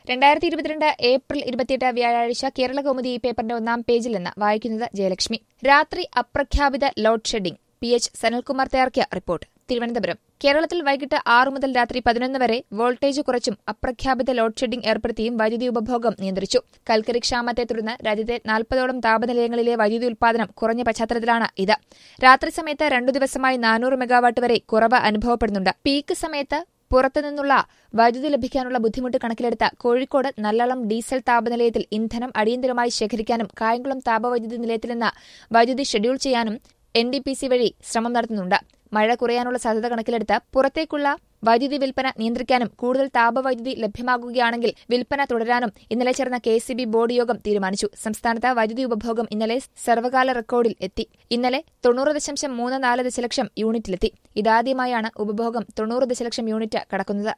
രണ്ടായിരത്തി ഇരുപത്തിരണ്ട് ഏപ്രിൽ ഇരുപത്തിയെട്ട് വ്യാഴാഴ്ച കേരള കൗമുദി ഈ പേപ്പറിന്റെ ഒന്നാം പേജിൽ നിന്ന് വായിക്കുന്നത് ജയലക്ഷ്മി രാത്രി അപ്രഖ്യാപിത load shedding P H Sanalkumar തയ്യാറാക്കിയ റിപ്പോർട്ട് തിരുവനന്തപുരം കേരളത്തിൽ വൈകിട്ട് ആറു മുതൽ രാത്രി പതിനൊന്ന് വരെ വോൾട്ടേജ് കുറച്ചും അപ്രഖ്യാപിത ലോഡ് ഷെഡിംഗ് ഏർപ്പെടുത്തിയും വൈദ്യുതി ഉപഭോഗം നിയന്ത്രിച്ചു കൽക്കരി ക്ഷാമത്തെ തുടർന്ന് രാജ്യത്തെ നാൽപ്പതോളം താപനിലയങ്ങളിലെ വൈദ്യുതി ഉൽപാദനം കുറഞ്ഞ പശ്ചാത്തലത്തിലാണ് ഇത് രാത്രി സമയത്ത് രണ്ടു ദിവസമായി നാനൂറ് മെഗാവാട്ട് വരെ കുറവ് അനുഭവപ്പെടുന്നുണ്ട് പീക്ക് സമയത്ത് പുറത്തുനിന്നുള്ള വൈദ്യുതി ലഭിക്കാനുള്ള ബുദ്ധിമുട്ട് കണക്കിലെടുത്ത കോഴിക്കോട് നല്ലളം ഡീസൽ താപനിലയത്തിൽ ഇന്ധനം അടിയന്തരമായി ശേഖരിക്കാനും കായംകുളം താപവൈദ്യുതി നിലയത്തിൽ നിന്ന് വൈദ്യുതി ഷെഡ്യൂൾ ചെയ്യാനും എൻ ഡി പി സി വഴി ശ്രമം നടത്തുന്നുണ്ട് മഴ കുറയാനുള്ള സാധ്യത കണക്കിലെടുത്ത് പുറത്തേക്കുള്ള വൈദ്യുതി വിൽപ്പന നിയന്ത്രിക്കാനും കൂടുതൽ താപവൈദ്യുതി ലഭ്യമാകുകയാണെങ്കിൽ വിൽപ്പന തുടരാനും ഇന്നലെ ചേർന്ന കെ സി ബി ബോർഡ് യോഗം തീരുമാനിച്ചു സംസ്ഥാനത്ത് വൈദ്യുതി ഉപഭോഗം ഇന്നലെ സർവകാല റെക്കോർഡിൽ എത്തി ഇന്നലെ തൊണ്ണൂറ് ദശാംശം മൂന്ന് നാല് ദശലക്ഷം യൂണിറ്റിലെത്തി ഇതാദ്യമായാണ് ഉപഭോഗം തൊണ്ണൂറ് ദശലക്ഷം യൂണിറ്റ് കടക്കുന്നത്